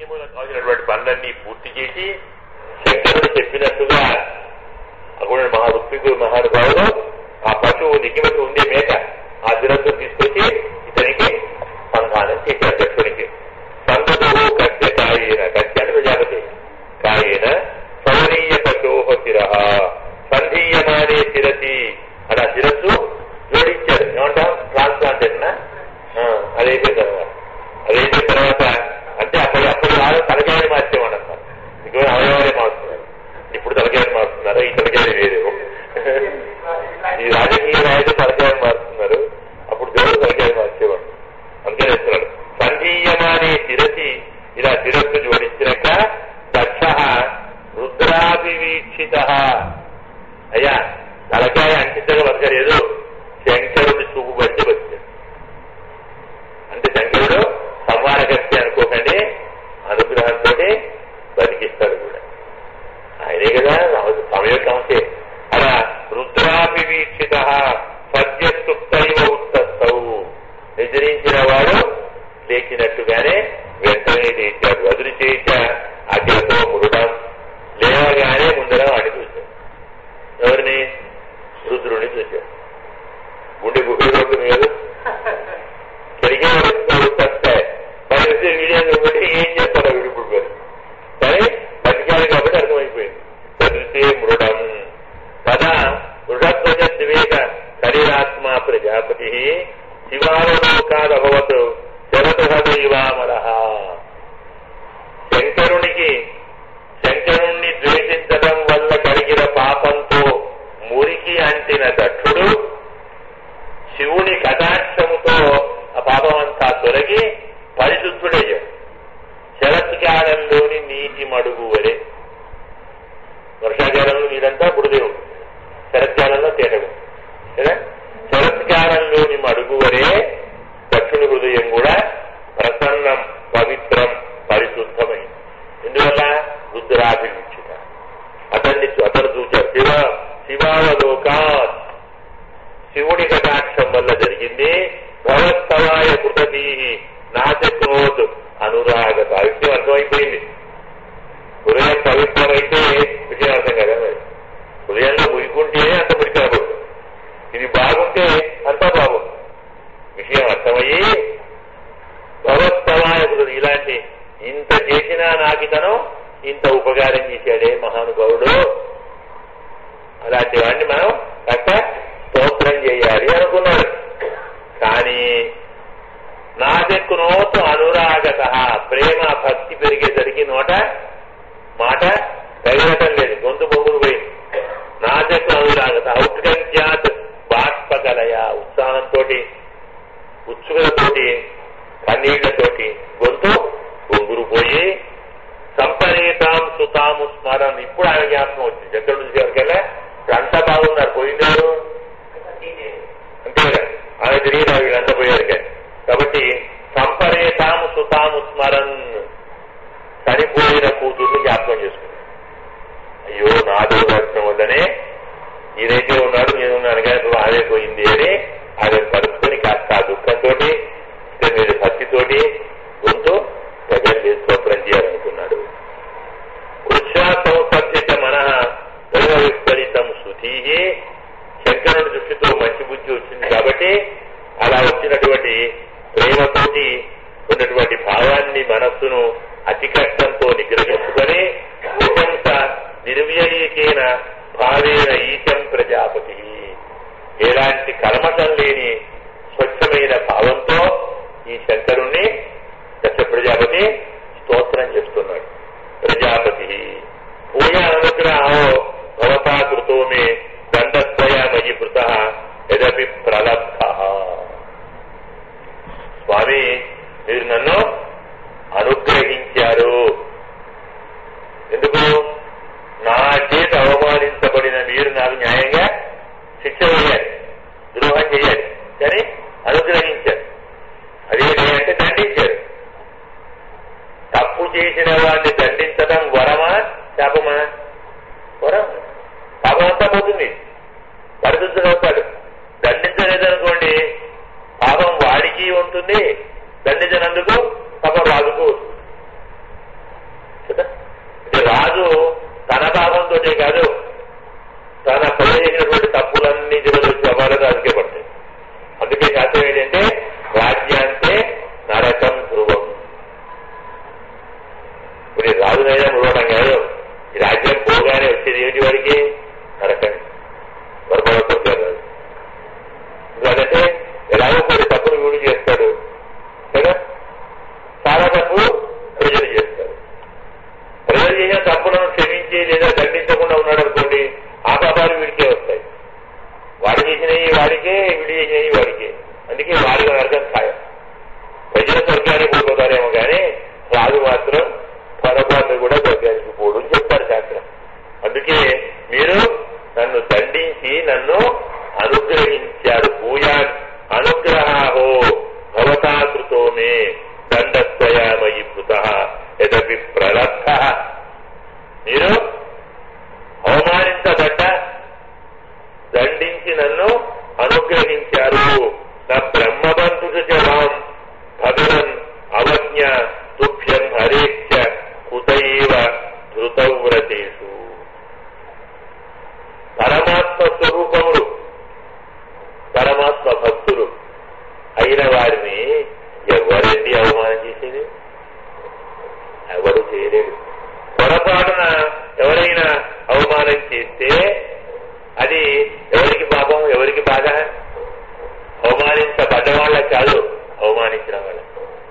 మూల కావాల్సినటువంటి పనులన్నీ పూర్తి చేసి శంకరుడు చెప్పినట్టుగా అక్కడ మహా రుక్మికుడు మహానుభావుడు ఆ పశువు నిగిమతి ఉండే మేక ఆ దిరస్సును తీసుకొచ్చి ఇతనికి సంధానం చేశారు దక్షునికి సంతతో కత్య కాయేన కత్య అంటే ప్రజాపతి కాయేన సౌనీయ పశోహ శిర సంధీయమానే శిరసి అలా శిరస్సు జోడించారు ఏమంటాం ట్రాన్స్ప్లాంటేషన్ అదైపోయిన తర్వాత అదైపోయిన తర్వాత అంటే అప్పటి అప్పటి వాళ్ళు తలకాయ మార్చేవాడు ఇక్కడ అవయవాలే మారుతున్నారు ఇప్పుడు తలకాయలు మారుతున్నారు ఈ తలకాయలు వేరే ఈ రాజకీయ నాయకులు తలకాయలు మారుతున్నారు అప్పుడు దేవుడు తలకాయలు మార్చేవాడు అందుకే చెప్తున్నాడు సంధీయమానే శిరసి ఇలా శిరస్సు జోడించినాక దక్ష రుద్రాభివీక్షిత అయ్యా తలకాయ అంటించగా బతకలేదు శంకరుని చూపు బట్టి బతికాడు అంటే శంకరుడు సంవారకర్తి అనుకోకండి అనుగ్రహంతో బతికిస్తాడు కూడా ఆయనే కదా సమయకంసే అలా రుద్రాభివీక్షిత సద్యస్తుప్తైవ ఉత్తస్తవు నిద్రించిన వాడు లేచినట్టుగానే వెంటనే లేచాడు వదిలి చేయించ అగ్రతో మురడం లేవగానే ముందర వాడిని చూశాడు ఎవరిని రుద్రుని చూశాడు గుండె గుహలోకి మీరు పెరిగే వస్తాయి పరిస్థితి వీడియో బట్టి ఏం చేస్తాడో విడుపుడు పేరు కానీ బతికాడు కాబట్టి అర్థమైపోయింది చదివితే మృడం కదా మృడధ్వజ వివేక శరీరాత్మ ప్రజాపతి శివాలోకాదభవత్ శరదహదైవామల శంకరునికి శంకరుణ్ణి ద్వేషించడం వల్ల కలిగిన పాపంతో మురికి అంటిన దక్షుడు శివుని కటాక్షముతో ఆ పాపం అంతా తొలగి పరిశుద్ధుడయ్యాడు శరత్కాలంలోని నీటి మడుగు వరే వర్షాకాలంలో నీరంతా బురదే ఉంటుంది శరత్కాలంలో తేటగా కదా శరత్కాలంలోని మడుగు వరే దక్షిణ హృదయం కూడా ప్రసన్నం పవిత్రం పరిశుద్ధమైంది ఎందువల్ల రుద్రాభివీక్షిత అతన్ని అతను చూచారు శివ శివావలోకాత్ శివుని కటాక్షం వల్ల జరిగింది భవస్తవాయ కృతీ నాశక్రోత్ అనురాగత విషయం అర్థమైపోయింది హృదయం పవిత్రమైతే విషయం అర్థం కదా మరి హృదయంలో మురికుంటే అంత మురికాబోదు ఇది బాగుంటే అంతా బాగుంది విషయం అర్థమయ్యి భవస్తవాయ కృతి ఇలాంటి ఇంత చేసినా నాకితను ఇంత ఉపకారం చేశాడే మహానుభావుడు అలాంటి వాడిని మనం కాస్త స్తోత్రం చేయాలి అనుకున్నాడు కానీ నాదెక్కునోతు అనురాగత ప్రేమ భక్తి పెరిగేసరికి నోట మాట తగలటం లేదు గొంతు బొంగులు పోయింది నాదెక్కు అనురాగత ఔత్కంత్యాత్ బాష్పకలయ ఉత్సాహంతో ఉత్సుకలతోటి కన్నీళ్లతోటి గొంతు బొంగురు పోయి సంపరీతాం సుతాము స్మరణ ఇప్పుడు ఆయన జ్ఞాపకం వచ్చింది ఎక్కడి నుంచి ఎవరికెళ్ళా అంతా బాగున్నారు పోయినారు అంతే కదా ఆమె తిరిగి వీళ్ళంతా పోయారు కానీ కాబట్టి సంపరేతాము సుతాము స్మరన్ చనిపోయిన కూతుర్ని జ్ఞాపకం చేసుకున్నాడు అయ్యో నా దూరదర్శనం వల్లనే ఈయనైతే ఉన్నాడు నేను ఉన్నాను కానీ ఇప్పుడు ఆమె పోయింది అని ఆమె కలుపుకొని కాస్త ఆ దుఃఖంతో మీరు భక్తితోటి గొంతు ప్రజలు స్తోత్రం చేయాలనుకున్నాడు వృక్షా సంసర్జిత మన దైవ విపరీతం శృతి శంకరుడి దృష్టితో మంచి బుద్ధి వచ్చింది కాబట్టి అలా వచ్చినటువంటి ప్రేమతోటి ఉన్నటువంటి భావాన్ని మనస్సును అతి కష్టంతో నిగ్రహించుకొని ప్రశంస నిర్వ్యయీకేన భావేన ఈశం ప్రజాపతి ఎలాంటి కల్మషం చేసినవి వాడికే విడి చేసినవి వాడికే అందుకే వాడికి నరకం ఖాయం ప్రజలు స్వర్గానికి పోతారేమో కానీ రాజు మాత్రం పొరపాటు కూడా స్వర్గానికి పోడు అని చెప్తారు శాస్త్రం అందుకే మీరు నన్ను దండించి నన్ను అనుగ్రహించారు పూజాన్ అనుగ్రహో భవతా కృతో మే దండత్వయామయి కృత యదపి ప్రలబ్ధ మీరు అవమానించబడ్డ దండించి నన్ను అనుగ్రహించారు నా బ్రహ్మబంధుడు జవాం భగవన్ అవజ్ఞ తుభ్యం హరేక్ష కుతైవ ధృతవ్రతేషు పరమాత్మ స్వరూపములు పరమాత్మ భక్తులు అయిన వారిని ఎవరండి అవమానం చేసేది ఎవరు చేయలేడు పొరపాటున ఎవరైనా అవమానం చేస్తే అది ఎవరికి పాపం ఎవరికి బాధ అవమానించబడ్డ వాళ్ళకి కాదు అవమానించిన వాళ్ళకి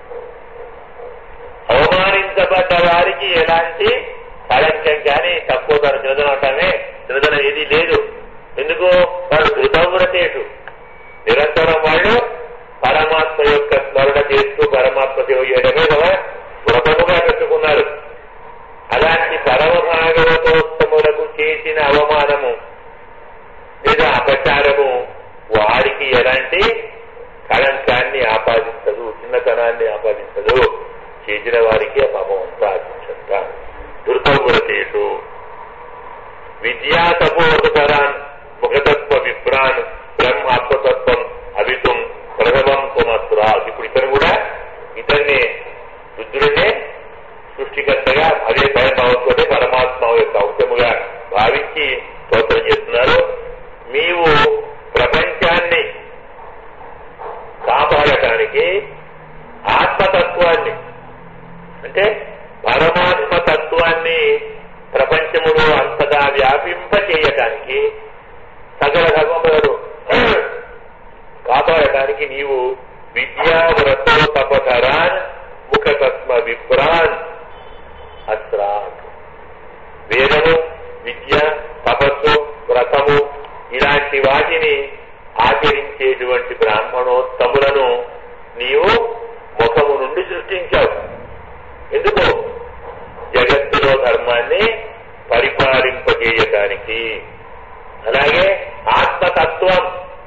అవమానించబడ్డ వారికి ఎలాంటి కళంకం కానీ తక్కువ తన చిన్నదనం అంటామే చిన్నదనం ఏది లేదు ఎందుకు వాడు ధృతవ్రతేషు నిరంతరం వాళ్ళు పరమాత్మ యొక్క స్మరణ చేస్తూ పరమాత్మ సేవ చేయడమే కదా వ్రతముగా పెట్టుకున్నారు అలాంటి పరమ భాగవతోత్తములకు చేసిన అవమానము లేదా అపచారము వారికి ఎలాంటి కళంకాన్ని ఆపాదించదు చిన్నతనాన్ని ఆపాదించదు చేసిన వారికి ఆ పాపం అంతా ఆశించంట ధృతవ్రతేషు విద్యా తపోవతరాన్ ముఖతత్వ విభ్రాన్ బ్రహ్మ ఆత్మతత్వం అవితుం ప్రథమం కుమత్రా ఇప్పుడు ఇతను కూడా ఇతన్ని రుద్రుడినే సృష్టికర్తగా అదే భయభావంతో పరమాత్మ యొక్క అంశముగా భావించి స్తోత్రం చేస్తున్నారు నీవు ప్రపంచాన్ని కాపాడటానికి ఆత్మతత్వాన్ని అంటే పరమాత్మ తత్వాన్ని ప్రపంచములో అంతటా వ్యాపింపచేయటానికి సకల ధర్మములను కాపాడటానికి నీవు విద్యావ్రతో తపధరాన్ ముఖతత్వ విభ్రాన్ అస్త్రాన్ వేదము విద్య తపస్సు వ్రతము ఇలాంటి వాటిని ఆచరించేటువంటి బ్రాహ్మణోత్తములను నీవు ముఖము నుండి సృష్టించావు ఎందుకు జగత్తులో ధర్మాన్ని పరిపాలింపజేయటానికి అలాగే ఆత్మతత్వం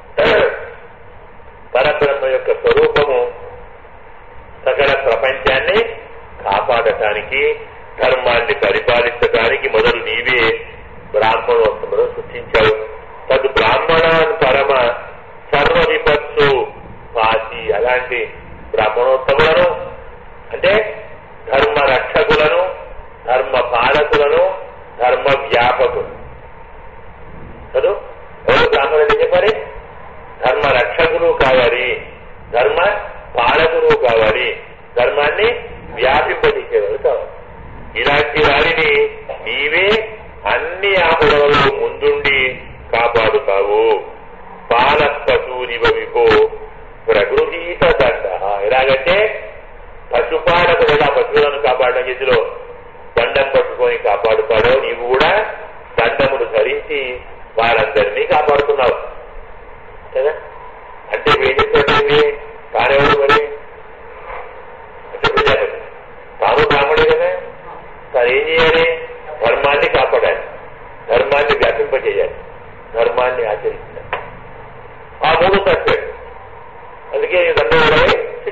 పరబ్రహ్మ యొక్క స్వరూపము సకల ప్రపంచాన్ని కాపాడటానికి ధర్మాన్ని పరిపాలించడానికి మొదలు నీవే బ్రాహ్మణోత్తములను సృష్టించావు తదు బ్రాహ్మణాన్ పరమ సర్వ విపత్సు పాసి అలాంటి బ్రాహ్మణోత్తములను అంటే ధర్మ రక్షకులను ధర్మ పాలకులను ధర్మ వ్యాపకులు చదువు ఎవరు బ్రాహ్మణులు చెప్పాలి ధర్మ రక్షకులు కావాలి ధర్మ పాలకులు కావాలి ధర్మాన్ని వ్యాపింపజేసేవారు కావాలి ఇలాంటి వారిని నీవే అన్ని ఆపదలలో ముందుండి కాపాడుతావు పాలపశూనివ విభో ప్రగృహీత దండ ఎలాగంటే పశుపాలకుడు ఎలా పశువులను కాపాడడం చేతిలో దండం పట్టుకొని కాపాడుతాడో నీవు కూడా దండమును ధరించి వారందరినీ కాపాడుతున్నావు కదా అంటే ఏం చెప్తాడండి తానెవడు మరి అంటే ప్రజాపతి తాను బ్రాహ్మడే కదా తాను ఏం చేయాలి ధర్మాన్ని కాపాడాలి ధర్మాన్ని వ్యాపింపజేయాలి ధర్మాన్ని ఆచరించాలి ఆ మూడు తప్పేడు అందుకే దండవడమే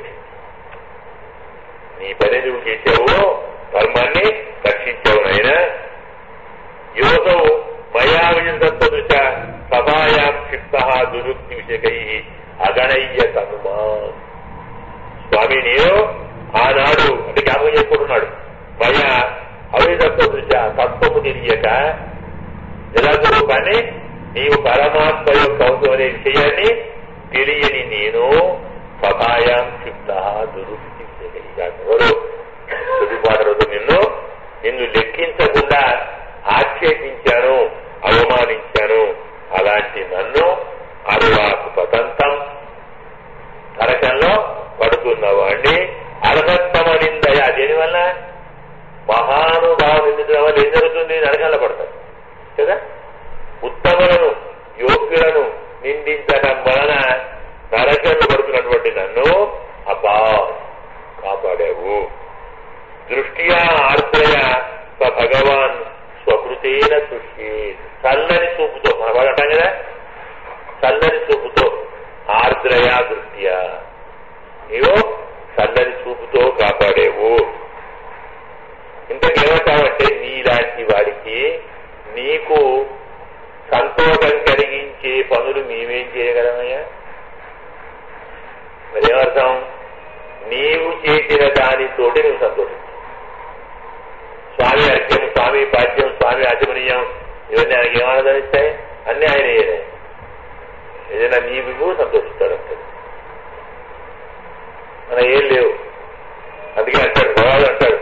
నీ పని నువ్వు చేసావు ధర్మాన్ని రక్షించావు నాయన యువతౌ మయా విజంతత్వదృశ సభాయాం క్షిప్త దురుక్తి విషయకై అగణయ్య తనుమా స్వామి నేను ఆనాడు అంటే జ్ఞాపకం చేసుకుంటున్నాడు మయా అవిధత్వ దృశ తత్వము తెలియక జలగురు కానీ నీవు పరమాత్మ యొక్క అవసరం అనే విషయాన్ని తెలియని నేను సభాయాం క్షిప్త దురుక్తి ఎవరు తుదిపాటలతో నిన్ను నిన్ను లెక్కించకుండా ఆక్షేపించాను అవమానించాను అలాంటి నన్ను అరువాకు పతంతం నరకంలో పడుతున్నవాడిని అర్హత్తమనిందయ దేనివల్ల మహానుభావం నిందించడం వల్ల ఏం జరుగుతుంది నరకంలో పడతారు కదా ఉత్తములను యోగ్యులను నిందించడం వలన నరకలు పడుతున్నటువంటి నన్ను అబ్బా కాపాడావు దృష్ట్యా ఆర్ద్రయ స్వ భగవాన్ స్వకృతేన సృష్టి చల్లని చూపుతో మన బాగా అంటాం కదా చల్లని చూపుతో ఆర్ద్రయ దృష్ట్యా నీవు చల్లని చూపుతో కాపాడేవు ఇంతకేమంటావంటే నీలాంటి వాడికి నీకు సంతోషం కలిగించే పనులు మేమేం చేయగలమయ్యా మరేమర్థం నీవు చేసిన దానితోటి నువ్వు సంతోషించు స్వామి అర్ఘ్యం స్వామి పాద్యం స్వామి ఆచమనీయం ఇవన్నీ ఆయనకి ఏం ఆనందం ఇస్తాయి అన్నీ ఆయన ఏదే ఏదైనా నీవు సంతోషిస్తాడు అంటాడు మన ఏం లేవు అందుకే అంటాడు భగవాడు అంటాడు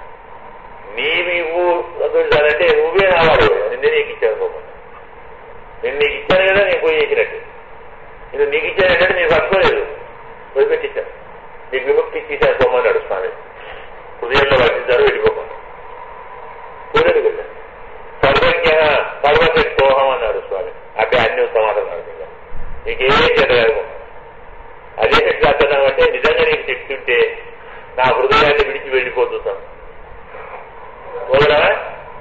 నీవివ్వు సంతోషిస్తానంటే నువ్వే నావాడు నిన్నే నీకు ఇచ్చాను అనుకోకుండా నేను నీకు ఇచ్చాను కదా నేను పోయి చేసినట్టు నేను నీకు ఇచ్చానంటే నేను పట్టుకోలేదు వదిలిపెట్టించాను నీకు విముక్తి ఇచ్చేసాను పోమన్నాడు స్వామి హృదయంలో వర్తించారు వెళ్ళిపోమన్నాడు పోలేదు కదా సర్వజ్ఞ సర్వశక్తోహం అన్నాడు స్వామి అక్కడ అన్ని సమాధానం ఇంకా నీకేమేం చెప్పగలము అదే శక్తి అర్థం అంటే నిజంగా నీకు శక్తి ఉంటే నా హృదయాన్ని విడిచి వెళ్ళిపోతున్నాం పోగలవా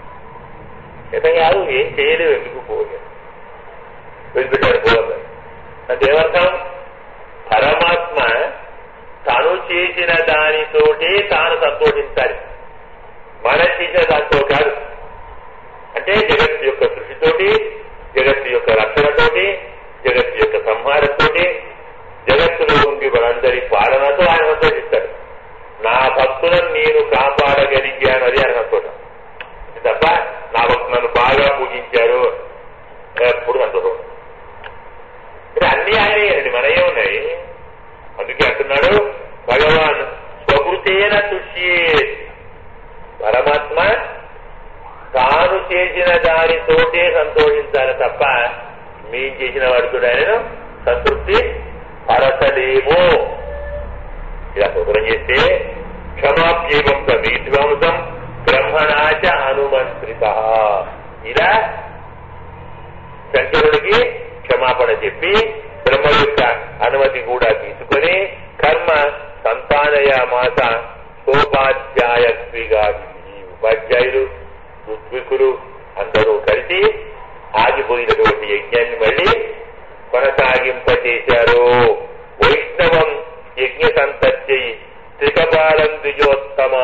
ఎంత కాదు ఏం చేయలేవు ఎందుకు పోగా వదిలిపెట్టాడు పోవాలి అంటే ఏమర్థం పరమాత్మ తను చేసిన దానితోటే తాను సంతోషించాలి మనం చేసిన దాంతో కాదు అంటే జగత్తు యొక్క సృష్టితోటి జగత్తు యొక్క రక్షణతోటి జగత్తు యొక్క సంహారంతోటి జగత్తులో ఉండి మనందరి పాలనతో ఆయన సంతోషిస్తాడు నా భక్తులను నేను కాపాడగలిగాను అది ఆయన సంతోషం తప్ప నా భక్తులు నన్ను బాగా పూజించారు ఎప్పుడు సంతోషం ఇది అన్ని ఆయనే మనయే ఉన్నాయి అందుకే అంటున్నాడు భగవాన్ స్వకృతేన తుష్యే పరమాత్మ తాను చేసిన దానితోటే సంతోషించాలి తప్ప మేం చేసిన వాడితో ఆయనను సంతృప్తి పరచలేము ఇలా సుతరం చేస్తే క్షమాప్యేవం విధ్వంసం బ్రహ్మణాచ అనుమంత్రిత ఇలా శంకరుడికి క్షమాపణ చెప్పి బ్రహ్మ యొక్క అనుమతి కూడా తీసుకొని కర్మ సంతానయ మాత సోపాధ్యాయత్విగా ఈ ఉపాధ్యాయులు ఋత్వికులు అందరూ కలిసి ఆగిపోయినటువంటి యజ్ఞాన్ని మళ్ళీ కొనసాగింపచేశారు వైష్ణవం యజ్ఞ సంతత్యై త్రికపాలం ద్విజోత్తమ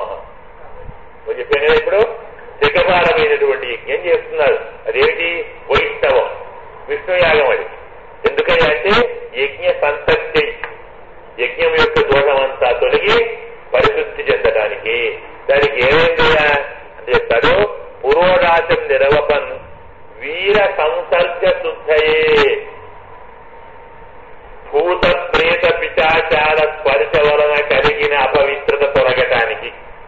నేను చెప్పాను కదా ఇప్పుడు త్రికపాలమైనటువంటి యజ్ఞం చేస్తున్నారు అదేమిటి వైష్ణవం విష్ణుయాగం అది ఎందుకని అంటే యజ్ఞ సంతత్తి యజ్ఞం యొక్క దోషమంతా తొలగి పరిశుద్ధి చెందడానికి దానికి ఏమైందయ్యా అంటే చెప్తాడు పూర్వరాశం నిరవపన్ వీర సంసర్గ శుద్ధయే భూత ప్రేత పిచాచార స్పర్శ వలన కలిగిన అపవిత్రత తొలగటానికి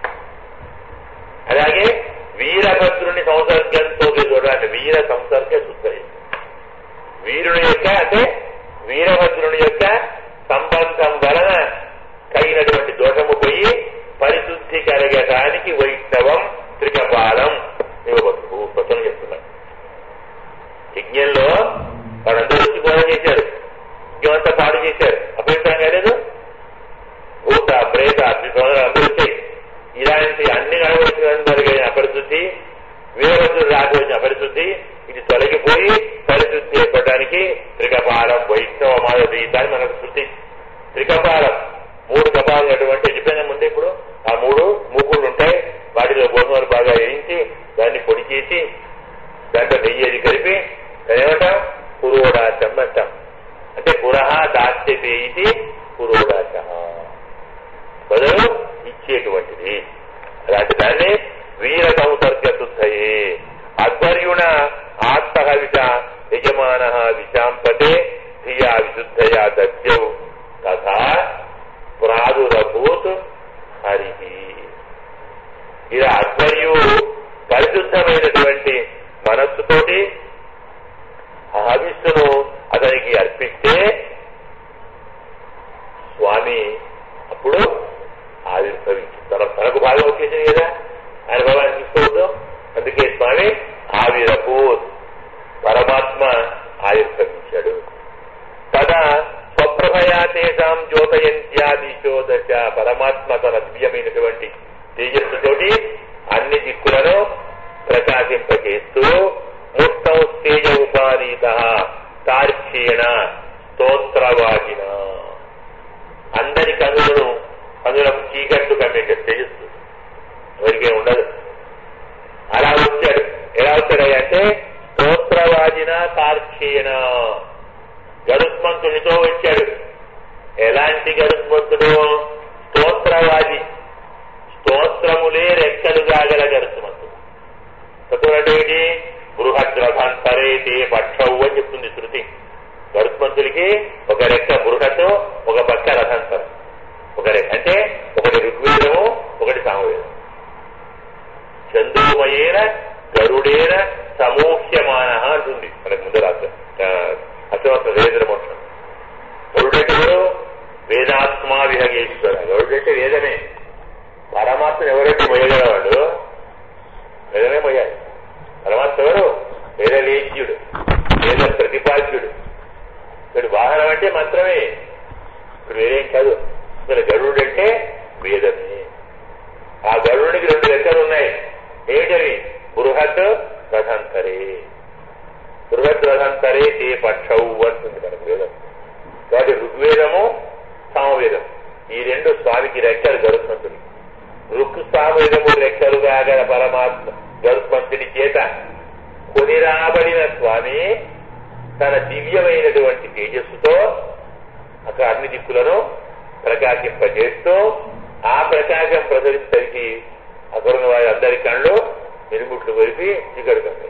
అలాగే వీరభద్రుని సంసర్గంతో చూడండి వీర సంసర్గ శుద్ధయే వీరుని యొక్క అంటే వీరభద్రుని యొక్క సంబంధం వలన కలిగినటువంటి దోషము పోయి పరిశుద్ధి కలగటానికి వైష్ణవం త్రికపాలం స్వతం చెప్తున్నాడు యజ్ఞంలో వాళ్ళందరూ వచ్చి గోడ చేశారు యజ్ఞమంతా పాడు చేశారు అభ్యంతరం కాలేదు భూత ప్రేత అగ్నిశోధన అందరూ వచ్చాయి ఇలాంటి అన్ని నడవలసిన జరిగిన అపరిశుద్ధి వీరభద్రుడు రాకపోయిన అపరిశుద్ధి ఇది తొలగిపోయి పరిశుద్ధి ఏర్పడడానికి త్రికపాలం వైష్ణవ మాధవి దాన్ని మనకు శృతి త్రికపాలం మూడు కపాలు అటువంటి చెప్పిన ముందే ఇప్పుడు ఆ మూడు మూకుళ్ళు ఉంటాయి వాటిలో గోధుమలు బాగా వేయించి దాన్ని పొడి చేసి దాంట్లో నెయ్యి అది కలిపి ఏమంటాం పురోడాచం అంటాం అంటే పురహ దాస్యతే ఇది పురోడాచ బదులు ఇచ్చేటువంటిది అలాంటి దాన్ని వీర సంసర్గ శుద్ధయే అధ్వర్యుణ ఆత్మహవిష యజమాన విశాంపతే ధియా విశుద్ధయా దత్యౌ తథా ప్రాదురభూత్ హరి ఇలా అధ్వర్యు పరిశుద్ధమైనటువంటి మనస్సుతోటి ఆ హవిస్సును అతనికి అర్పిస్తే స్వామి అప్పుడు ఆవిర్భవించి తన తనకు బాగా వచ్చేసింది కదా ఆయన భగవాన్ని తీసుకోవద్దు అందుకే స్వామి ఆవిరభూత్ పరమాత్మ ఆవిర్భవించాడు తేజాం జ్యోతయంత్యాదిశో దశ పరమాత్మ తన దివ్యమైనటువంటి తేజస్సుతోటి అన్ని దిక్కులను ప్రకాశింపచేస్తూ ముక్తం తేజ ఉపానీత తార్క్షేణ స్తోత్రవాజిన అందరి కనులను కనులకు చీకట్లు కమ్మేట తేజస్సు ఎవరికే ఉండదు అలా వచ్చాడు ఎలా వచ్చాడు అంటే స్తోత్రవాజిన తార్క్షేణ గరుత్మంతునితో వచ్చాడు ఎలాంటి గరుత్మంతుడు స్తోత్రవాది స్తోత్రములే రెక్కలుగా గల గరుత్మంతుడు స్తోత్రం ఏంటి బృహద్రథంతరేతే పక్షవు అని చెప్తుంది శృతి గరుత్మంతుడికి ఒక రెక్క బృహత్ ఒక పక్క రథంతరం ఒక రెక్క అంటే ఒకటి ఋగ్వేదము ఒకటి సామవేదం చంద్రోమయేన గరుడేన సమూహ్యమాన అంటుంది మనకు ముందు రాత్రి అర్థమవుతుంది వేదన మోక్షం గరుడంటే ఎవరు వేదాత్మా విహగేశ్వర గరుడంటే వేదమే పరమాత్మ ఎవరైతే మొయ్యగలవాడు వేదమే మొయ్యాలి పరమాత్మ ఎవరు వేదలేజ్యుడు వేద ప్రతిపాద్యుడు ఇక్కడ వాహనం అంటే మంత్రమే ఇప్పుడు వేరేం కాదు ఇక్కడ గరుడు అంటే వేదమే ఆ గరుడికి రెండు లెక్కలు ఉన్నాయి ఏమిటవి బృహత్ రథంతరే బృహత్ రథంతరే తే పక్షవు అంటుంది మనకు వేదం కాబట్టి ఋగ్వేదము సామవేదం ఈ రెండు స్వామికి రెక్కలు గరుత్మంతుని ఋక్ సామవేదము రెక్కలుగా గల పరమాత్మ గరుత్మంతుని చేత కొనిరాబడిన స్వామి తన దివ్యమైనటువంటి తేజస్సుతో అక్కడ అన్ని దిక్కులను ప్రకాశింపజేస్తూ ఆ ప్రకాశం ప్రసరించడానికి అక్కడున్న వారి అందరి కళ్ళు మిరుగుట్లు కొలిపి చిగడు కమ్మాయి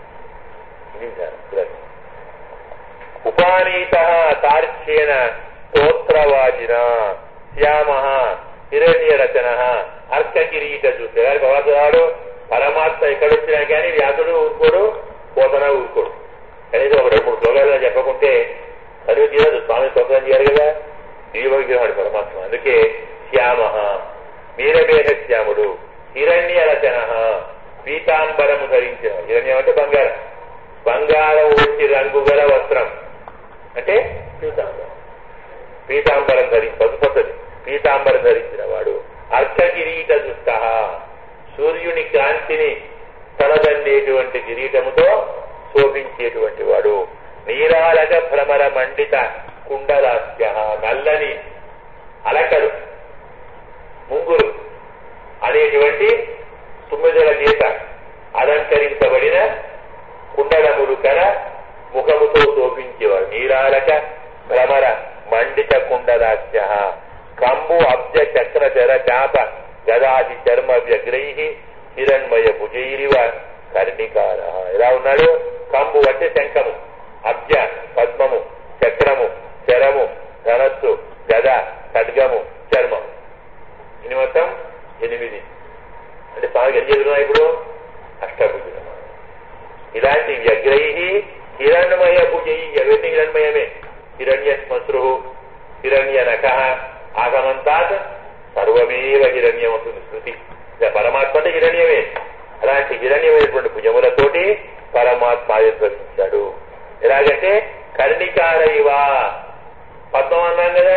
ఉపానీత తార్క్ష్యేన స్తోత్రవాజిన శ్యామ హిరణ్య రచన అర్క కిరీట చూస్తే భగవద్వాడు పరమాత్మ ఎక్కడొచ్చినా కానీ వ్యాసుడు ఊరుకోడు పోతన ఊరుకోడు కనీసం ఒక రెండు మూడు శ్లోకాలు చెప్పకుంటే చదువు తీరదు స్వామి స్తోత్రం చేయాలి కదా దివ్యవిగ్రహాడు పరమాత్మ అందుకే శ్యామ మీరమేఘ శ్యాముడు హిరణ్య రచన పీతాంబరము ధరించిన హిరణ్యం అంటే బంగారం బంగారం వచ్చి రంగు గల వస్త్రం అంటే పీతాంబరం పీతాంబరం ధరించి పసుపొత్తది పీతాంబరం ధరించిన వాడు అర్ధ కిరీట దుష్ట సూర్యుని కాంతిని తలదన్నేటువంటి కిరీటముతో శోభించేటువంటి వాడు నీరాలక భ్రమర మండిత కుండలాస్య నల్లని అలకలు ముంగురు అనేటువంటి తుమ్మిదల చేత అలంకరించబడిన కుండలములు కల ముఖముతో శోభించేవాడు నీరాలక భ్రమర మండిత కుండలాస్య కంబు అబ్జ చక్ర చర చాప గదాది చర్మ వ్యగ్రై హిరణ్మయ భుజైరివ కర్ణికార ఎలా ఉన్నాడు కంబు అంటే శంఖము అబ్జ పద్మము చక్రము చరము ధనస్సు గద ఖడ్గము చర్మం ఇది మొత్తం ఎనిమిది అంటే స్వామికి ఎన్ని చేతులు ఇప్పుడు అష్టభుజులు ఇలాంటి వ్యగ్రై హిరణ్మయ భుజై అవన్నీ హిరణ్మయమే హిరణ్య శ్మశ్రు హిరణ్య నఖ ఆగమంతాత్ సర్వమేవ హిరణ్యం అవుతుంది శృతి ఇక పరమాత్మ అంటే హిరణ్యమే అలాంటి హిరణ్యమైనటువంటి భుజములతోటి పరమాత్మ ఆవిర్భవించాడు ఎలాగంటే కర్ణికార ఇవా పద్మం అన్నాం కదా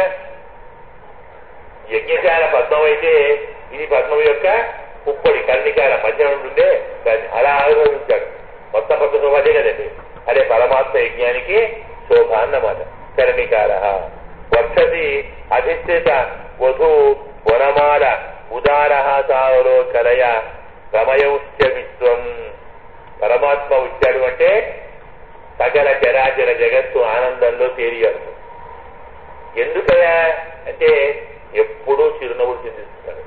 యజ్ఞశాల పద్మం అయితే ఇది పద్మం యొక్క పుప్పొడి కర్ణికార మధ్య ఉంటుందే దాన్ని అలా ఆవిర్భవించాడు మొత్తం పద్మ శోభ అదే కదండి అదే పరమాత్మ యజ్ఞానికి శోభ అన్నమాట కర్ణికార వర్షతి అధిష్ఠిత వధు వనమాల ఉదార సావలో కలయ రమయౌశ్చ విశ్వం పరమాత్మ వచ్చాడు అంటే సకల చరాచర జగత్తు ఆనందంలో తేలియాడు ఎందుకయా అంటే ఎప్పుడూ చిరునవ్వులు చిందిస్తున్నాడు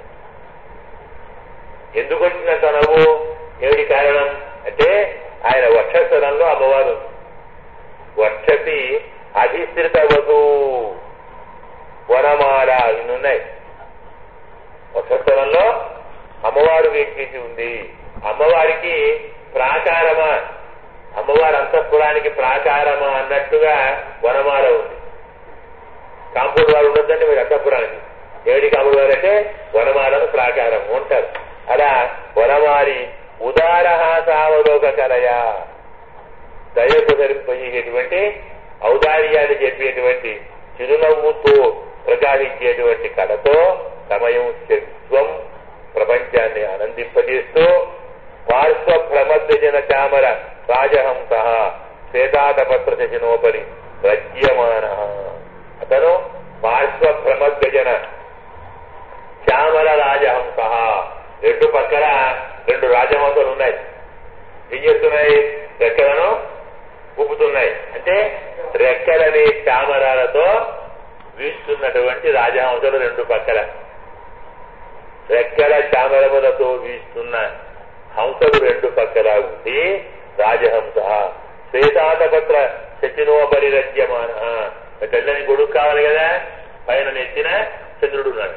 ఎందుకు వచ్చిన తనవు ఏమిటి కారణం అంటే ఆయన వక్షస్థలంలో అమ్మవారు వక్షతి అధిష్ఠిత వధు వనమాల ఇన్ని ఉన్నాయి వక్షస్థలంలో అమ్మవారు వేచేసి ఉంది అమ్మవారికి ప్రాకారమా అమ్మవారి అంతఃపురానికి ప్రాకారమా అన్నట్టుగా వనమాల ఉంది కాంపౌండ్ వారు ఉండొద్దండి మీరు అంతఃపురానికి ఏమిటి కాంపౌండ్ వారు అంటే వనమాలను ప్రాకారం ఉంటారు అలా వనమారి ఉదారహాసావలోక కలయ దయకు ధరింపజేసేటువంటి ఔదార్యాన్ని చెప్పేటువంటి చిరునవ్వుతో ప్రకాశించేటువంటి కళతో సమయం శక్వం ప్రపంచాన్ని ఆనందింపజేస్తూ పార్శ్వ భ్రమద్విజన చామర రాజహంస శ్వేతాతపత్ర శశినోపరి రజ్యమాన అతను పార్శ్వ భ్రమద్విజన చామర రాజహంస రెండు పక్కల రెండు రాజహంసలు ఉన్నాయి ఏం చేస్తున్నాయి రెక్కలను ఊపుతున్నాయి అంటే రెక్కలని చామరాలతో వీస్తున్నటువంటి రాజహంసలు రెండు పక్కల రెక్కల చామరములతో వీస్తున్న హంసలు రెండు పక్కల ఉండి రాజహంస శ్వేతాతపత్ర శచినోపరి రజ్యమాన తెల్లని గొడుగు కావాలి కదా పైన నెత్తిన చంద్రుడు ఉన్నాడు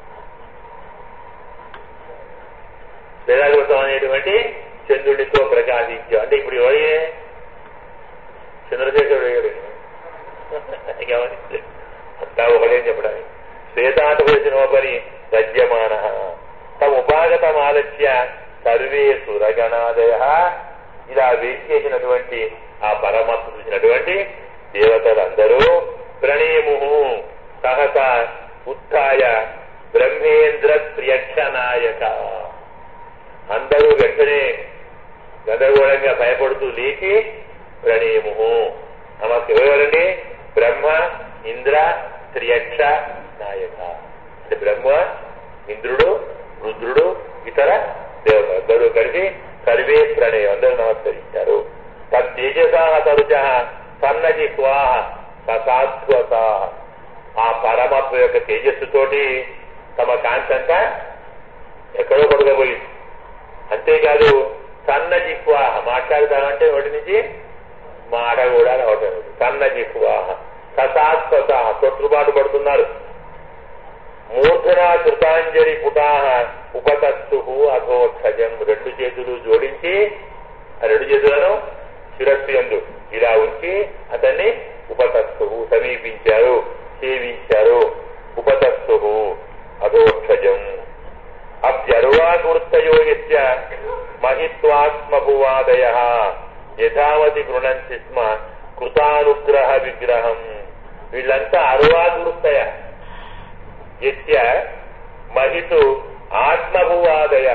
శ్వేతాతపత్రం అనేటువంటి చంద్రుడితో ప్రకాశించు అంటే ఇప్పుడు ఎవరి చంద్రశేఖరుడు అయ్యాడు గమనించలేదు అంతా ఒకటే చెప్పడానికి శ్వేతాతపరిచినోపరి రజ్యమాన తముపాగతమాలస్య సర్వే సురగణాదయ ఇలా వేసేసినటువంటి ఆ పరమాత్మ చూసినటువంటి దేవతలందరూ ప్రణయము సహస ఉత్థాయ బ్రహ్మేంద్ర త్రియక్షనాయక అందరూ వెంటనే గందరగోళంగా భయపడుతూ లేచి ప్రణయము నమస్తే ఎవరండి బ్రహ్మ ఇంద్ర త్రియక్ష నాయక అంటే బ్రహ్మ ఇంద్రుడు రుద్రుడు ఇతర దేవత అందరూ కలిసి సర్వే ప్రణయం అందరూ నమస్కరించారు తేజసాహ తరుచ సన్నజి స్వాహ ససాత్వత ఆ పరమాత్మ యొక్క తేజస్సుతోటి తమ కాంతంతా ఎక్కడో కొడుకపోయింది అంతేకాదు సన్న జిహ్వాహ మాట్లాడతామంటే నోటి నుంచి మాట కూడా రావటం లేదు. సన్న జిహ్వాహ ససాత్వత తొట్టుబాటు పడుతున్నారు మూర్ధనా కృతాంజలి పుటాహ ఉపతత్తు అధోక్షజం రెండు చేతులు జోడించి ఆ రెండు చేతులను శిరస్సు ఎందు ఇలా ఉంచి అతన్ని ఉపతత్తు సమీపించారు సేవించారు ఉపతత్తు అధోక్షజం అభ్యర్వాకృత్తయో యస్య మహిత్వాత్మభువాదయ యథావతి గృణంతి స్మ కృతానుగ్రహ విగ్రహం వీళ్ళంతా అరువాకృత్తయ యస్య మహితు ఆత్మభువాదయ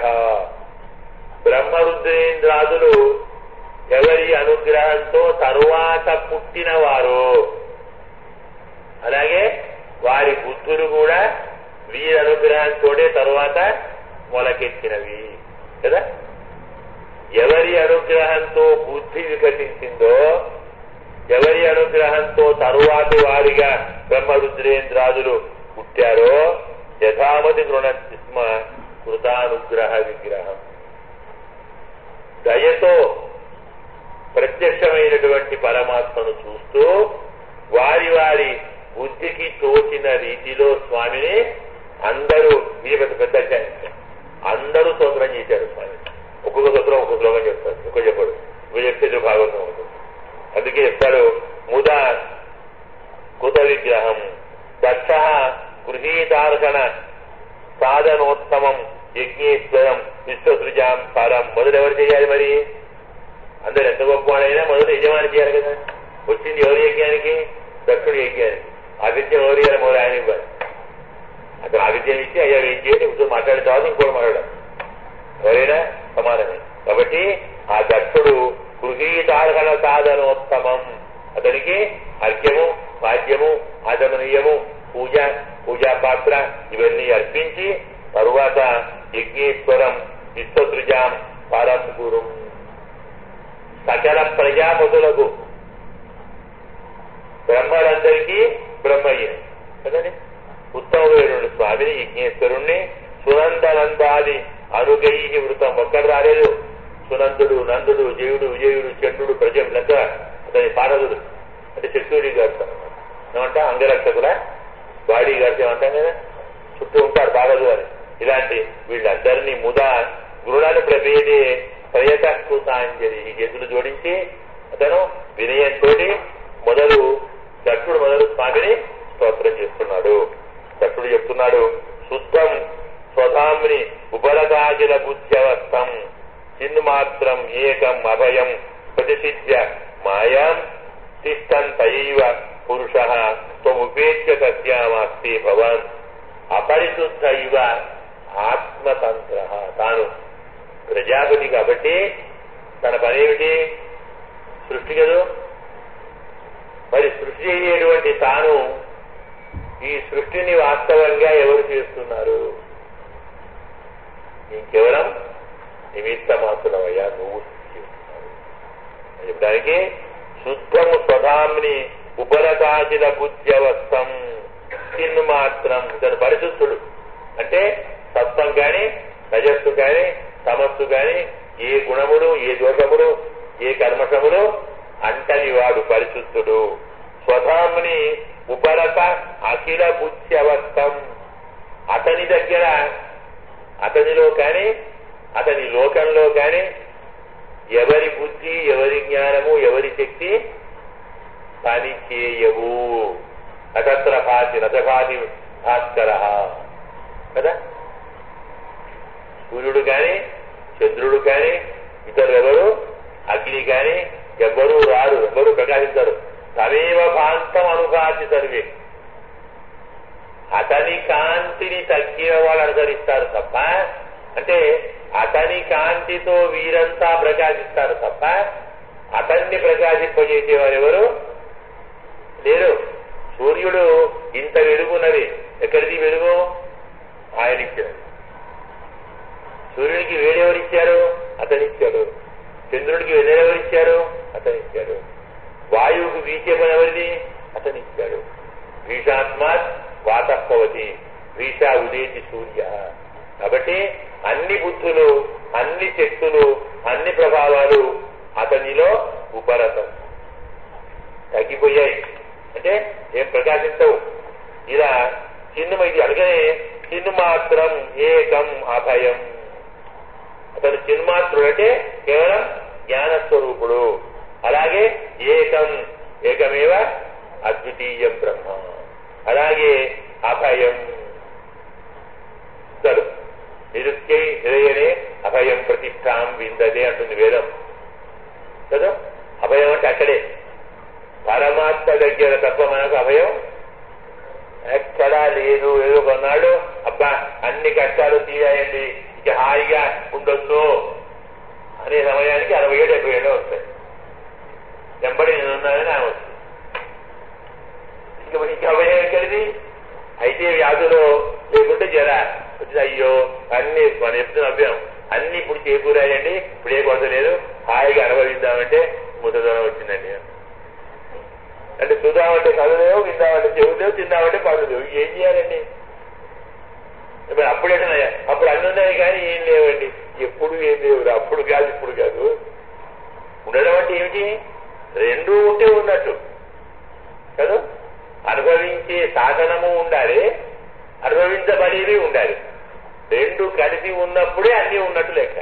బ్రహ్మరుద్రేంద్రాదులు ఎవరి అనుగ్రహంతో తరువాత పుట్టినవారు అలాగే వారి బుద్ధులు కూడా వీరి అనుగ్రహంతోనే తరువాత మొలకెత్తినవి కదా ఎవరి అనుగ్రహంతో బుద్ధి వికసించిందో ఎవరి అనుగ్రహంతో తరువాతి వారిగా బ్రహ్మరుద్రేంద్రాదులు పుట్టారో యథామతి గృణంతి స్మ కృతానుగ్రహ విగ్రహం దయతో ప్రత్యక్షమైనటువంటి పరమాత్మను చూస్తూ వారి వారి బుద్ధికి తోచిన రీతిలో స్వామిని అందరూ ఇది పెద్ద పెద్ద అధ్యాయం. అందరూ స్తోత్రం చేశారు స్వామి ఒక్కొక్క స్తోత్రం ఒక్కొక్క శ్లోకం చెప్తారు ఒక్కొక్క చెప్పడు ఇవి చెప్తే ఇది భాగవతం అవుతుంది అందుకే చెప్తారు ముదా కృత విగ్రహం దక్ష గృహీతార్హణ సాధనోత్తమం యజ్ఞేశ్వరం విశ్వసృజాం పరం మొదలు ఎవరు చేయాలి మరి అందరు ఎంత గొప్పవాడైనా మొదలు యజమాని చేయాలి కదా వచ్చింది ఎవరి యజ్ఞానికి దక్షుడి యజ్ఞానికి ఆతిథ్యం ఎవరు ఇవ్వాలి మొదలు ఆయన ఇవ్వాలి అతను ఆతిథ్యం ఇచ్చి అయ్యా ఏం చేయండి ఇంకో మాట్లాడిన తర్వాత ఇంకోటి మాట్లాడాలి ఎవరైనా సమానమే కాబట్టి ఆ దక్షుడు గృహీతార్హణ సాధనోత్తమం అతనికి అర్ఘ్యము వాద్యము ఆచమనీయము పూజ పూజా పాత్ర ఇవన్నీ అర్పించి తరువాత యజ్ఞేశ్వరం విశ్వసృజాం పరం గురు సకల ప్రజాపతులకు బ్రహ్మలందరికీ బ్రహ్మయ్య కదండి ఉత్తమమైన స్వామిని యజ్ఞేశ్వరుణ్ణి సునందనందాది అనుగై వృతం ఒక్కడు రాలేదు సునందుడు నందుడు జయుడు విజయుడు చంద్రుడు ప్రజలంతా అతని పారదుడు అంటే శక్తుడి గారు ఏమంటా అంగరక్షకుల బాడీ గారు ఏమంటాం కదా చుట్టూ ఉంటారు పారదు అని ఇలాంటి వీళ్ళందరినీ ముదా గృణాలు ప్రభేదే ప్రయతకృతాంజలి ఈ చేతులు జోడించి అతను వినయంతో మొదలు దక్షుడు మొదలు స్వామిని స్తోత్రం చేస్తున్నాడు దక్షుడు చెప్తున్నాడు శుద్ధం స్వధామ్ని ఉపరకాకిల బుద్ధ్యవస్థం చిన్మాత్రం ఏకం అభయం ప్రతిసిద్ధ్య మాయాం తిష్టంతయైవ పురుష త్వముపేత్య సత్యామాస్తి భవాన్ అపరిశుద్ధ ఇవ ఆత్మతంత్ర తాను ప్రజాపతి కాబట్టి తన పనేమిటి సృష్టి కదూ మరి సృష్టి అయ్యేటువంటి తాను ఈ సృష్టిని వాస్తవంగా ఎవరు చేస్తున్నారు ఇంకెవరం నిమిత్త మాత్రమయ్యా నువ్వు చేస్తున్నావు అని చెప్పడానికి శుద్ధము స్వధాంని ఉపరకాశిల బుద్ధ్యవస్థం చిన్ను మాత్రం ఇతను పరిశుద్ధుడు అంటే సత్వం కాని రజస్సు కాని తమస్సు కాని ఏ గుణములు ఏ దోషములు ఏ కర్మషములు అంటని వాడు పరిశుద్ధుడు స్వధాముని ఉపరత అఖిల బుద్ధ్యవస్థం అతని దగ్గర అతనిలో కానీ అతని లోకంలో కానీ ఎవరి బుద్ధి ఎవరి జ్ఞానము ఎవరి శక్తి పని చేయవు నక్షత్ర భాతి రథభాతి భాస్కర కదా సూర్యుడు కానీ చంద్రుడు కానీ ఇతరులు ఎవరు అగ్ని కానీ ఎవ్వరూ రారు ఎవ్వరూ ప్రకాశించరు తమేవ భాంతం అనుభాతి సర్వే అతని కాంతిని తగ్గిన వాళ్ళు అనుసరిస్తారు తప్ప అంటే అతని కాంతితో వీరంతా ప్రకాశిస్తారు తప్ప అతన్ని ప్రకాశింపజేసేవారు ఎవరు లేరు సూర్యుడు ఇంత వెలుగున్నది ఎక్కడిది వెలుగు ఆయన ఇచ్చాడు సూర్యుడికి వేడెవరిచ్చారు అతనిచ్చాడు చంద్రుడికి వెన్నెలెవరిచ్చారు అతనిచ్చాడు వాయువుకు వీచే పని ఎవరిది అతనిచ్చాడు భీషాత్మాత్ వాతపవతి భీష ఉదేతి సూర్య కాబట్టి అన్ని బుద్ధులు అన్ని శక్తులు అన్ని ప్రభావాలు అతనిలో ఉపరతం తగ్గిపోయాయి అంటే ఏం ప్రకాశించవు ఇలా చిన్ను ఇది అనగానే చిన్ను మాత్రం ఏకం అభయం అతను చిన్మాత్రుడు అంటే కేవలం జ్ఞానస్వరూపుడు అలాగే ఏకం ఏకమేవ అద్వితీయం బ్రహ్మ అలాగే అభయం సరు నిరుత్యై హృదయనే అభయం ప్రతిష్టాం విందదే అంటుంది వేదం కదా అభయం అంటే అక్కడే పరమాత్మ దగ్గర తప్ప మనకు అభయం ఎక్కడా లేదు ఏదో కొన్నాడు అబ్బా అన్ని కష్టాలు తీరాయండి ఇక హాయిగా ఉండొచ్చు అనే సమయానికి అరవై ఏడు డెబ్బై ఏడో వస్తాయి వెంబడి నేనున్నానని ఆమె వస్తుంది ఇంక ఇంక అభయం ఎక్కడిది అయితే వ్యాధులు లేకుంటే జర వచ్చింది అయ్యో అన్ని మనం ఎప్పుడు నవ్వాం అన్ని ఇప్పుడు చేకూరాయండి ఇప్పుడు ఏ కొరత లేదు హాయిగా అనుభవిద్దామంటే ముసదనం వచ్చిందండి అంటే చూద్దామంటే కళ్ళు లేవు విందామంటే చెవులు లేవు తిందామంటే పనులు లేవు ఏం చేయాలండి ఇప్పుడు అప్పుడే అప్పుడు అన్ని ఉన్నాయి కానీ ఏం లేవండి ఎప్పుడు ఏం లేవు అప్పుడు కాదు ఇప్పుడు కాదు ఉండడం అంటే ఏమిటి రెండూ ఉంటే ఉన్నట్టు కదా అనుభవించే సాధనము ఉండాలి అనుభవించబడేవి ఉండాలి రెండు కలిసి ఉన్నప్పుడే అన్ని ఉన్నట్టు లెక్క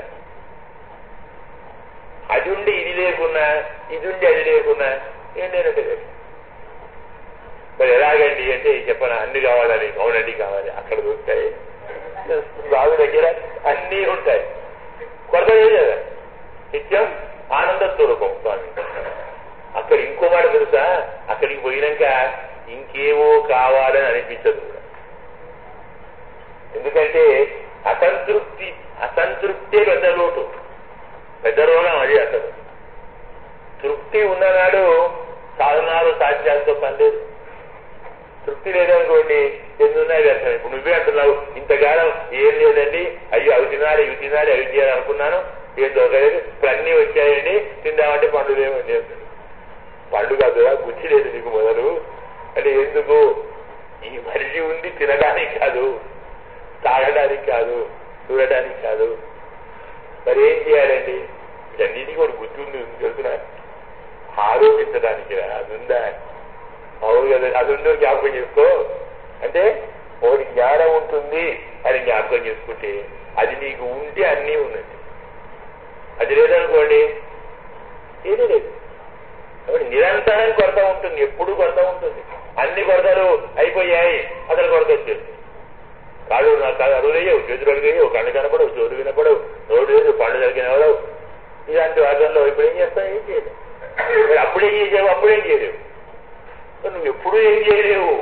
అది ఉండి ఇది లేకున్నా ఇది ఉండి అది లేకున్నా ఏం లేనట్టు లెక్క మరి ఎలాగండి అంటే చెప్పన అన్ని కావాలని అవునండి కావాలి అక్కడ దొరుకుతాయి బావి దగ్గర అన్నీ ఉంటాయి కొరత లేదు కదా నిత్యం ఆనంద స్వరూపం స్వామి అక్కడ ఇంకో మాట తెలుసా అక్కడికి పోయినాక ఇంకేమో కావాలని అనిపించదు కూడా ఎందుకంటే అసంతృప్తి అసంతృప్తే పెద్ద లోటు పెద్ద రోగం అది అసలు తృప్తి ఉన్ననాడు సాధనాలు సాధ్యాలతో పని లేదు తృప్తి లేదనుకోండి ఎందున్నాయి వ్యర్థం ఇప్పుడు నువ్వే అంటున్నావు ఇంతకాలం ఏం లేదండి అయ్యో అవి తినాలి ఇవి తినాలి అవి చేయాలి అనుకున్నాను ఏం దొరకలేదు ఇప్పుడు అన్నీ వచ్చాయండి తిందామంటే పండు లేవండి పండు కాదు గుచ్చి లేదు నీకు మొదలు అంటే ఎందుకు ఈ మనిషి ఉంది తినడానికి కాదు తాగడానికి కాదు చూడడానికి కాదు మరి ఏం చేయాలండి ఇవన్నిటికీ కూడా బుద్ధి ఉంది తెలుసునా ఆరోపించడానికి అది ఉందా అవును కదా అది ఉందో జ్ఞాపకం చేసుకో అంటే ఒకటి జ్ఞానం ఉంటుంది అని జ్ఞాపకం చేసుకుంటే అది నీకు ఉంటే అన్నీ ఉన్నది అది లేదనుకోండి ఏది లేదు కాబట్టి నిరంతరం కొరత ఉంటుంది ఎప్పుడు కొరత ఉంటుంది అన్ని కొరతలు అయిపోయాయి అసలు కొరత వచ్చేది కాళ్ళు నా కాదు అడుగులేయవు చేతులు అడుగులేయవు కళ్ళు కనపడవు చోటు వినపడవు నోడు లేదు పండు జరిగినవడవు ఇలాంటి వాటిల్లో ఇప్పుడు ఏం చేస్తావు ఏం చేయలేవు మరి అప్పుడేం చేసావు అప్పుడేం చేయలేవు నువ్వు ఎప్పుడూ ఏం చేయలేవు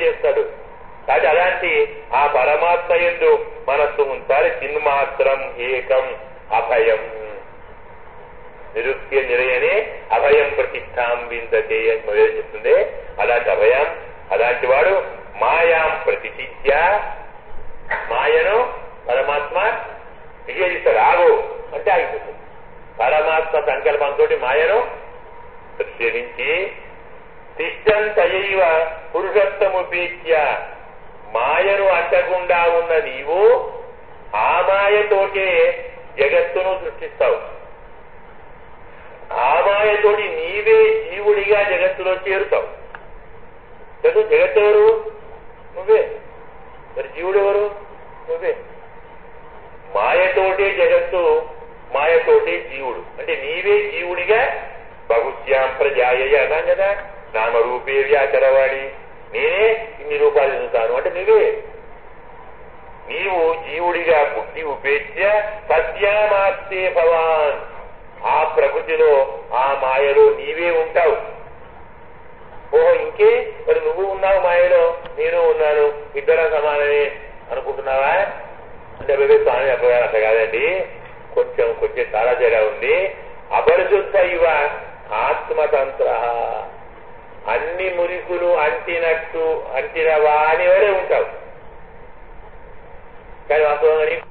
చేస్తాడు కాబట్టి అలాంటి ఆ పరమాత్మ ఎందు మనస్సు ఉంచాలి చిన్మాత్రం ఏకం అభయం నిరుక్తి నిరయనే అభయం ప్రతిష్టాం విందతే అని మొదలు చెప్తుంది అలాంటి అభయం అలాంటి వాడు మాయాం ప్రతిచిత్య మాయను పరమాత్మ నిషేధిస్తాడు ఆగు అంటే ఆగిపోతుంది పరమాత్మ సంకల్పంతో మాయను పరిశీలించి తిష్టంతయైవ పురుషత్వముపేత్య మాయను అంటకుండా ఉన్న నీవు ఆ మాయతోటే జగత్తును సృష్టిస్తావు ఆ మాయతోటి నీవే జీవుడిగా జగత్తులో చేరుతావు చదువు జగత్తు ఎవరు నువ్వే మరి జీవుడు ఎవరు నువ్వే మాయతోటే జగత్తు మాయతోటే జీవుడు అంటే నీవే జీవుడిగా బహుశ్యాం ప్రజాయ అన్నాం కదా నామరూపే వ్యాచరవాణి నేనే ఇన్ని రూపాయలు చెందుతాను అంటే నువ్వే నీవు జీవుడిగా పుట్టి ఉపేక్ష సత్యామాస్తే భవాన్ ఆ ప్రకృతిలో ఆ మాయలో నీవే ఉంటావు ఓహో ఇంకే మరి నువ్వు ఉన్నావు మాయలో నేను ఉన్నాను ఇద్దరం సమానమే అనుకుంటున్నావా అంటే బేబీ స్వామి అప్పగారు అట్లా కాదండి కొంచెం కొంచెం చాలా తేడా ఉంది అపరిశుద్ధ ఇవ ఆత్మతంత్ర అన్ని మురికులు అంటినట్టు అంటినవా అని వరే ఉంటావు కానీ వాస్తవంగా